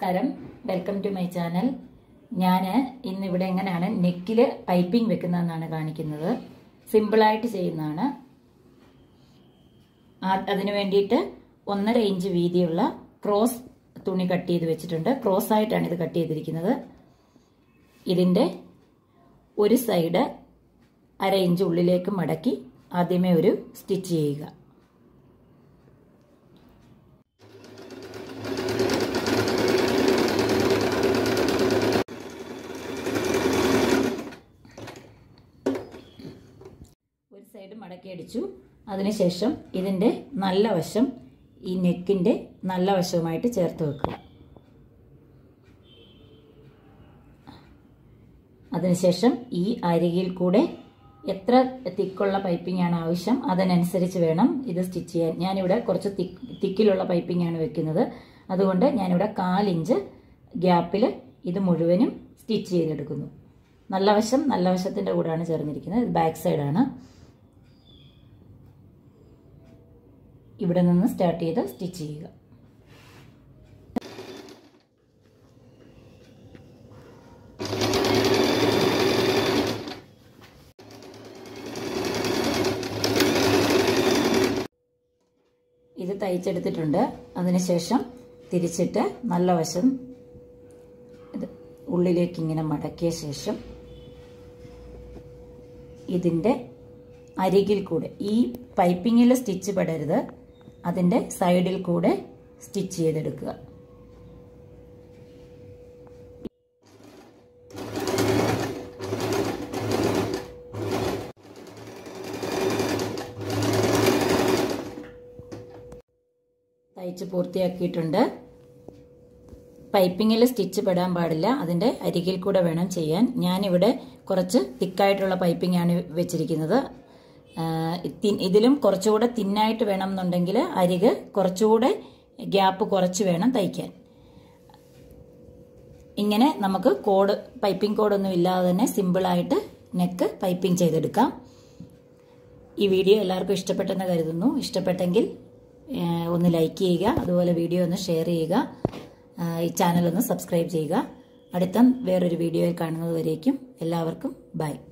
നമസ്കാരം welcome to my channel ഞാൻ ഇന്നിവിടെ എങ്ങനെയാണ് നെക്കിൽ പൈപ്പിംഗ് വെക്കുന്നതെന്നാണ് കാണിക്കുന്നത് സിമ്പിളായിട്ട് ചെയ്യുന്നതാണ് ആ- അതിനു വേണ്ടിയിട്ട് ഒന്നര ഇഞ്ച് വീതിയുള്ള ക്രോസ് തുണി കട്ട് ചെയ്ത് വെച്ചിട്ടുണ്ട് ക്രോസ് ആയിട്ടാണ് ഇത് കട്ട് ചെയ്തിരിക്കുന്നത് ഇതിൻ്റെ ഒരു സൈഡ് അര ഇഞ്ച് ഉള്ളിലേക്ക് മടക്കി ആദ്യമേ ഒരു സ്റ്റിച്ച് ചെയ്യുക ഒരു സൈഡ് മടക്കി അടിച്ചു അതിനുശേഷം ഇതിൻ്റെ നല്ല വശം ഈ നെക്കിൻ്റെ നല്ല വശവുമായിട്ട് ചേർത്ത് വെക്കുക അതിനുശേഷം ഈ അരികിൽ കൂടെ എത്ര തിക്കുള്ള പൈപ്പിംഗ് ആണ് ആവശ്യം അതിനനുസരിച്ച് വേണം ഇത് സ്റ്റിച്ച് ചെയ്യാൻ ഞാനിവിടെ കുറച്ച് തിക്ക് തിക്കിലുള്ള പൈപ്പിംഗ് ആണ് വെക്കുന്നത് അതുകൊണ്ട് ഞാനിവിടെ കാലിഞ്ച് ഗ്യാപ്പിൽ ഇത് മുഴുവനും സ്റ്റിച്ച് ചെയ്തെടുക്കുന്നു നല്ല വശം നല്ല വശത്തിൻ്റെ കൂടെയാണ് ചേർന്നിരിക്കുന്നത് ഇത് ബാക്ക് സൈഡാണ് ഇവിടെ നിന്ന് സ്റ്റാർട്ട് ചെയ്ത് സ്റ്റിച്ച് ചെയ്യുക ഇത് തയ്ച്ചെടുത്തിട്ടുണ്ട് അതിനുശേഷം തിരിച്ചിട്ട് നല്ല വശം ഇത് ഉള്ളിലേക്ക് ഇങ്ങനെ മടക്കിയ ശേഷം ഇതിൻ്റെ അരികിൽ കൂടെ ഈ പൈപ്പിങ്ങിൽ സ്റ്റിച്ച് പെടരുത് അതിൻ്റെ സൈഡിൽ കൂടെ സ്റ്റിച്ച് ചെയ്തെടുക്കുക തയ്ച്ച് പൂർത്തിയാക്കിയിട്ടുണ്ട് പൈപ്പിങ്ങിൽ സ്റ്റിച്ച് പെടാൻ പാടില്ല അതിൻ്റെ അരികിൽ കൂടെ വേണം ചെയ്യാൻ ഞാനിവിടെ കുറച്ച് തിക്കായിട്ടുള്ള പൈപ്പിംഗ് ആണ് വെച്ചിരിക്കുന്നത് ഇതിലും കുറച്ചുകൂടെ തിന്നായിട്ട് വേണം എന്നുണ്ടെങ്കിൽ അരിക് കുറച്ചുകൂടെ ഗ്യാപ്പ് കുറച്ച് വേണം തയ്ക്കാൻ ഇങ്ങനെ നമുക്ക് കോഡ് പൈപ്പിംഗ് കോഡൊന്നും ഇല്ലാതെ തന്നെ സിമ്പിളായിട്ട് നെക്ക് പൈപ്പിംഗ് ചെയ്തെടുക്കാം ഈ വീഡിയോ എല്ലാവർക്കും ഇഷ്ടപ്പെട്ടെന്ന് കരുതുന്നു ഇഷ്ടപ്പെട്ടെങ്കിൽ ഒന്ന് ലൈക്ക് ചെയ്യുക അതുപോലെ വീഡിയോ ഒന്ന് ഷെയർ ചെയ്യുക ഈ ചാനൽ ഒന്ന് സബ്സ്ക്രൈബ് ചെയ്യുക അടുത്ത വേറൊരു വീഡിയോയിൽ കാണുന്നത് വരേക്കും എല്ലാവർക്കും ബൈ